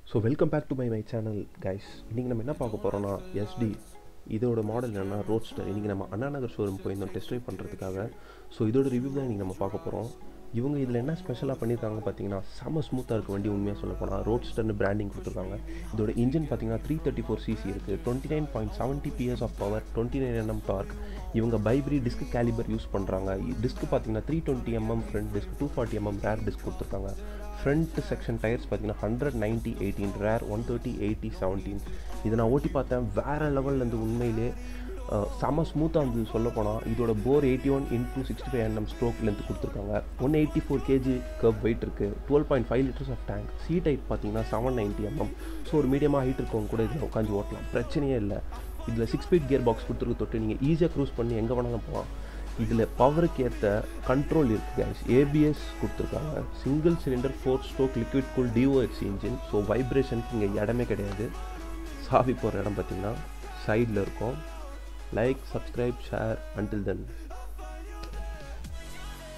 so welcome back to my my channel guys இன்றைக்கி நம்ம என்ன பார்க்க போகிறோம்னா எஸ்டி இதோட மாடல் என்னென்னா ரோட்ஸ்டர் இன்றைக்கி நம்ம அண்ணா நகர் ஷோரூம் போயிருந்தோம் டெஸ்ட் ட்ரைவ் பண்ணுறதுக்காக ஸோ இதோட ரிவ்யூ தான் இன்றைக்கி நம்ம பார்க்க போகிறோம் இவங்க இதில் என்ன ஸ்பெஷலாக பண்ணியிருக்காங்க பார்த்தீங்கன்னா செம்ம ஸ்மூத்தாக இருக்க வண்டி உண்மையாக சொல்ல போனால் ரோட்ஸ்டர்னு பிராண்டிங் கொடுத்துருக்காங்க இதோட இன்ஜின் பார்த்தீங்கன்னா த்ரீ தேர்ட்டி ஃபோர் சிசி இருக்குது twenty nine point seventy PS of power twenty nine NM torque இவங்க பைப்ரி டிஸ்க் கேலிபர் யூஸ் பண்ணுறாங்க டிஸ்க் பார்த்தீங்கன்னா three twenty MM front disc two forty MM rear disc கொடுத்துருக்காங்க front section tyres பார்த்தீங்கன்னா hundred ninety eighteen rear one thirty eighty seventeen இதை நான் ஓட்டி பார்த்தேன் வேறு லெவலில் இருந்து உண்மையிலே அஹ், செம ஸ்மூத்தாக இருந்தது சொல்ல போனால் இதோட four eighty one into sixty five NM stroke length கொடுத்துருக்காங்க one eighty four KG curb weight இருக்குது twelve point five litres of tank seat height பார்த்தீங்கன்னா செவன் நைன்ட்டி எம்எம் ஸோ ஒரு மீடியமாக ஹைட் இருக்கவங்க கூட இதில் உட்காந்து ஓட்டலாம் பிரச்சனையே இல்லை இதில் சிக்ஸ் ஸ்பீட் கியர் பாக்ஸ் கொடுத்துருக்கு தொட்டு நீங்கள் ஈஸியாக க்ரூஸ் பண்ணி எங்கே வேணாலும் போகலாம் இதில் பவருக்கு ஏற்ற கண்ட்ரோல் இருக்குது guys ஏபிஎஸ் கொடுத்துருக்காங்க single cylinder four stroke liquid cool DOHC engine so வைப்ரேஷனுக்கு இங்கே இடமே கிடையாது சாவி போகிற இடம் பார்த்தீங்கன்னா சைடில் இருக்கும் லைக் சப்ஸ்கிரைப் ஷேர் அன்டில் தென்